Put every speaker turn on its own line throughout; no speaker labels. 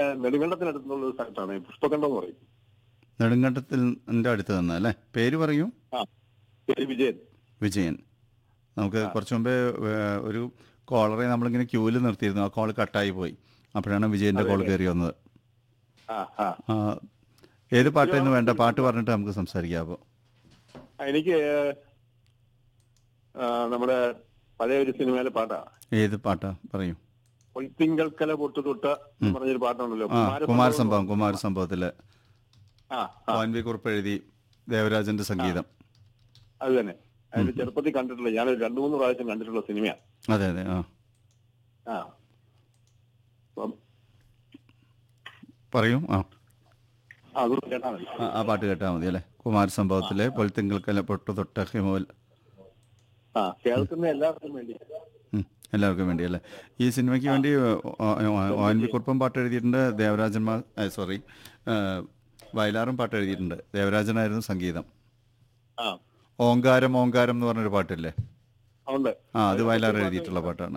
നെടുങ്കണ്ടത്തിനടുത്തുള്ള ഒരു സ്ഥലത്താണ് ഈ പുഷ്പകണ്ഠം എന്ന് പറയും
നെടുങ്കണ്ടത്തിൽ എൻ്റെ അടുത്ത് തന്നെ അല്ലേ പേര് പറയൂ
ആ പേര് വിജയൻ
വിജയൻ നമുക്ക് കുറച്ച് മുമ്പേ ഏ, ഒരു കോളറെ നമ്മളിങ്ങനെ ക്യൂവിൽ നിർത്തിയിരുന്നു ആ കോൾ കട്ടായി പോയി അപ്പോഴാണ് വിജയൻ്റെ കോൾ കയറി വന്നത്
ആ ആ
ആ, ഏത് പാട്ടായിരുന്നു വേണ്ട പാട്ട് പറഞ്ഞിട്ട് നമുക്ക് സംസാരിക്കാം അപ്പോൾ
ആ, എനിക്ക് ആ, നമ്മുടെ പഴയ ഒരു സിനിമയിലെ പാട്ടാ
ഏത് പാട്ടാ പറയൂ
പൊയ്ത്തിങ്കൽക്കല പൊട്ടു തൊട്ട് എന്ന് പറഞ്ഞൊരു പാട്ടുണ്ടല്ലോ
ആ കുമാര സംഭവം കുമാര സംഭവത്തിലെ
ആ ആ
ഒ എൻ വി കുറിപ്പ് എഴുതി ദേവരാജന്റെ സംഗീതം
അത് തന്നെ അതിന്റെ ചെറുപ്പത്തിൽ കണ്ടിട്ടുള്ള ഞാൻ രണ്ടു മൂന്ന് പ്രാവശ്യം കണ്ടിട്ടുള്ള സിനിമയാണ്
അതെ അതെ ആ
ആ അപ്പം
പറയൂ ആ
ആ, അതൊന്നും കേട്ടാ മതി
ആ, ആ പാട്ട് കേട്ടാൽ മതി അല്ലേ കുമാര സംഭവത്തിലെ പൊൽത്തിങ്കൽക്കല പൊട്ടു തൊട്ട ഹിമോൽ
ആ കേൾക്കുന്ന എല്ലാവർക്കും വേണ്ടി
ഉം, എല്ലാവർക്കും വേണ്ടി അല്ലേ ഈ സിനിമയ്ക്ക് വേണ്ടി ഒ എൻ വി കുറുപ്പം പാട്ട് എഴുതിയിട്ടുണ്ട് ദേവരാജൻ മാ സോറി വയലാറും പാട്ട് എഴുതിയിട്ടുണ്ട് ദേവരാജനായിരുന്നു സംഗീതം
ആ
ഓങ്കാരം ഓങ്കാരം എന്ന് പറഞ്ഞൊരു പാട്ടില്ലേ
ഉണ്ട്
ആ അത് വയലാർ എഴുതിയിട്ടുള്ള പാട്ടാണ്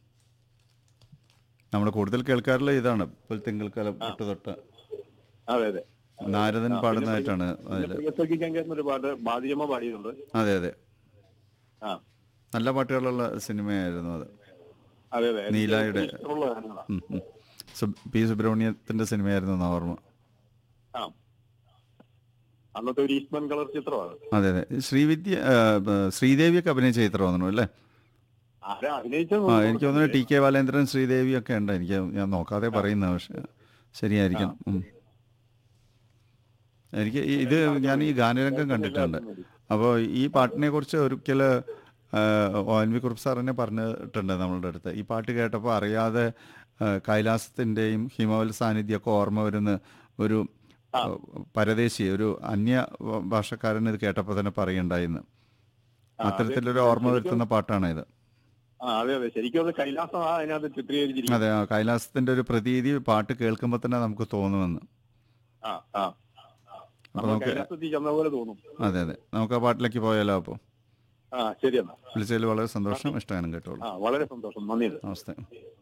നമ്മൾ കൂടുതൽ കേൾക്കാറുള്ള ഇതാണ് പുൽത്തിങ്കൽക്കല പൊട്ടു തൊട്ട
അതെ അതെ
നാരദൻ പാടുന്നതായിട്ടാണ് അതിൽ
പ്രിയസഖിക്കാൻ ഒരു പാട്ട് ബാദിയമ്മ പാടിയിട്ടുണ്ട്
അതെ അതെ
ആ
നല്ല പാട്ടുകളുള്ള സിനിമയായിരുന്നു അത്
അതെ അതെ എനിക്ക്
നീലായുടെ
ഇഷ്ടമുള്ള ഗാനങ്ങളാ.
ഉം, ഉം. സുബ്- പി സുബ്രഹ്മണ്യത്തിന്റെ സിനിമയായിരുന്നു എന്നാ ഓർമ്മ
ആ അന്നത്തെ ഒരു ഈസ്റ്റ്മൻ കളർ ചിത്രമാണ്
അതെ അതെ ശ്രീവിദ്യ ആ, ബ- ശ്രീദേവിയൊക്കെ അഭിനയിച്ച ചിത്രം തോന്നുന്നു അല്ലേ
ആരാ അഭിനയിച്ചത്
ആ എനിക്ക് തോന്നുന്നു ടി കെ ബാലേന്ദ്രൻ ശ്രീദേവി ഒക്കെ ഉണ്ട് എനിക്ക് ഞാൻ നോക്കാതെ പറയുന്ന പക്ഷെ ശരിയായിരിക്കും ഉം. എനിക്ക് ഈ- ഇത് ഞാൻ ഈ ഗാനരംഗം കണ്ടിട്ടുണ്ട് അപ്പോൾ ഈ പാട്ടിനെ കുറിച്ച് ഒരിക്കൽ ഒ എൻ വി കുറുപ്പ് സാറിനെ പറഞ്ഞിട്ടുണ്ട് നമ്മളുടെ അടുത്ത് ഈ പാട്ട് കേട്ടപ്പോൾ അറിയാതെ ആ, കൈലാസത്തിൻ്റെയും ഹിമവൽ സാന്നിധ്യമൊക്കെ ഓർമ്മ വരുന്ന ഒരു ആ, പരദേശി ഒരു അന്യ ഭാഷക്കാരൻ ഇത് കേട്ടപ്പോൾ തന്നെ പറയുണ്ടായിരുന്നു അത്തരത്തിലൊരു ഓർമ്മ വരുത്തുന്ന പാട്ടാണ് ഇത്
ആ അതെ അതെ ശരിക്കും അത് കൈലാസം ആ അതിനകത്ത് ചിത്രീകരിച്ചിരിക്കുന്നത്
അതെ ആ കൈലാസത്തിന്റെ ഒരു പ്രതീതി പാട്ട് കേൾക്കുമ്പോൾ തന്നെ നമുക്ക് തോന്നുമെന്ന്
ആ ആ
അപ്പൊ
നമ്മൾ
നമുക്ക്
കൈലാസത്തിൽ ചെന്ന പോലെ തോന്നും
അതെ അതെ നമുക്ക് ആ പാട്ടിലേക്ക് പോയാലോ അപ്പോൾ
ആ ശരി എന്നാ
വിളിച്ചതിൽ വളരെ സന്തോഷം ഇഷ്ടഗാനം കേട്ടോളൂ
ആ വളരെ സന്തോഷം നന്ദി
നമസ്തേ